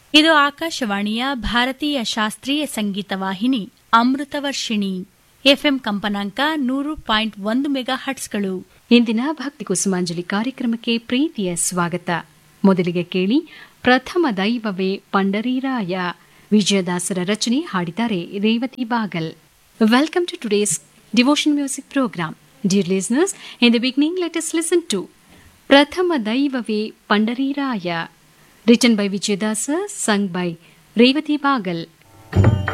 ಇದು ಆಕಾಶವಾಣಿಯ ಭಾರತೀಯ ಶಾಸ್ತ್ರೀಯ ಸಂಗೀತ ವಾಹಿನಿ ಅಮೃತವರ್ಷಿಣಿ ಎಫ್ಎಂ ಕಂಪನಾಂಕ ನೂರು ಪಾಯಿಂಟ್ ಒಂದು ಮೆಗಾ ಹಟ್ಸ್ಗಳು ಇಂದಿನ ಭಕ್ತಿ ಕುಸುಮಾಂಜಲಿ ಕಾರ್ಯಕ್ರಮಕ್ಕೆ ಪ್ರೀತಿಯ ಸ್ವಾಗತ ಮೊದಲಿಗೆ ಕೇಳಿ ಪ್ರಥಮ ದೈವವೇ ಪಂಡರೀರಾಯ ವಿಜಯದಾಸರ ರಚನೆ ಹಾಡಿದ್ದಾರೆ Revathi Bagal welcome to today's devotion music program dear listeners in the beginning let us listen to ಪ್ರಥಮ ದೈವವೇ Pandariraya written by Vijayadasa song by Revathi ಬಾಗಲ್